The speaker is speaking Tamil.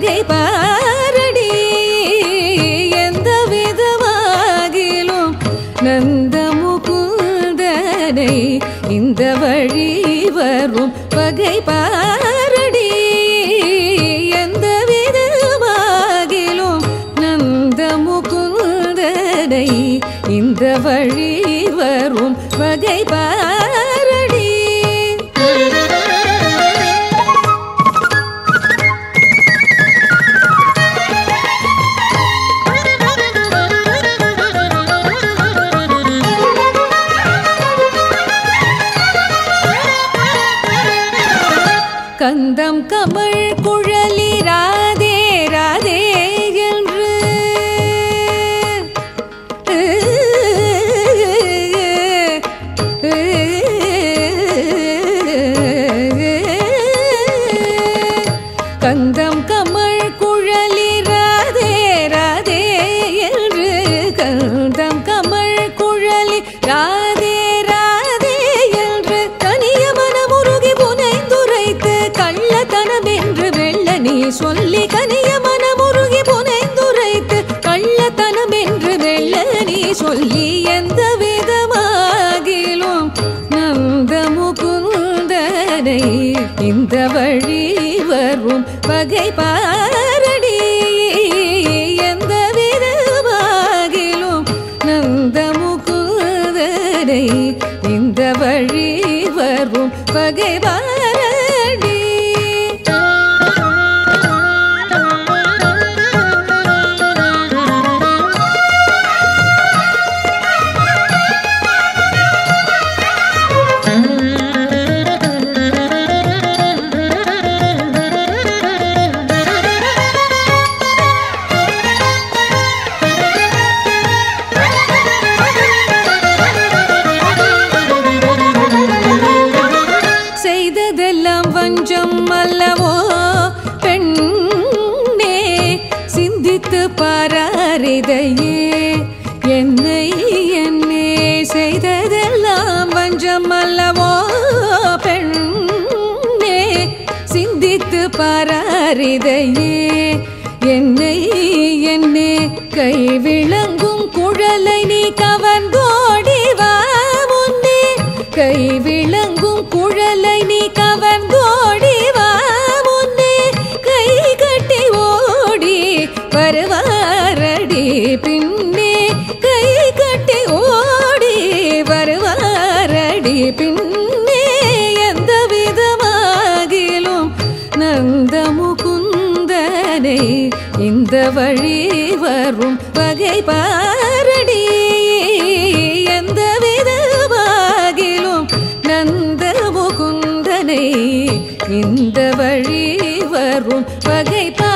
வகை பாரடி எந்த விதமாகிலும் நந்த முகுந்தனை இந்த வழி வரும் வகை பாரடி எந்த விதமாகிலும் நந்த முகுந்தனை இந்த வழி வரும் வகை பாரடி கந்தம் கமழ் குழலி ராதே ராதே என்று கந்தம் கமழ் குழலி ராதே ராதே என்று கந்தம் கமழ் குழலி ராதே ராதே என்று தனிய மனமுருகி புனைந்துரைத்து கள்ளத்தனம் என்று வெள்ள நீ சொல்லி கனிய மனமுருகி புனைந்துரைத்து கள்ளத்தனம் என்று வெள்ள நீ சொல்லி எந்த விதமாகிலும் நந்த முகுந்தனை இந்த வழி வரும் வகை பாரடி எந்த விதமாகிலும் நந்த முகுந்தனை இந்த வழி வரும் வகை பாரடி செய்ததெல்லாம் வஞ்சம் அல்லவோ பெண்ணே சிந்தித்து பாராரிதையே என்னை என்னே செய்ததெல்லாம் வஞ்சம் அல்லவோ பெண்ணே சிந்தித்து பாராரிதையே என்னை என்னே கை விளங்கும் குழலை நீ கவர்ந்தோடி வா முன்னே கை விளங்கும் குழலை நீ கவர்ந்தோடி வா முன்னே கை கட்டி ஓடி வருவாரடி பின்னே கை கட்டி ஓடி வருவாரடி பின்னே எந்த விதமாகிலும் நந்த முகுந்தனை இந்த வழி வரும் வகை பாரடி எந்த விதமாகிலும் நந்த முகுந்தனை இந்த வழி வரும் வகை பா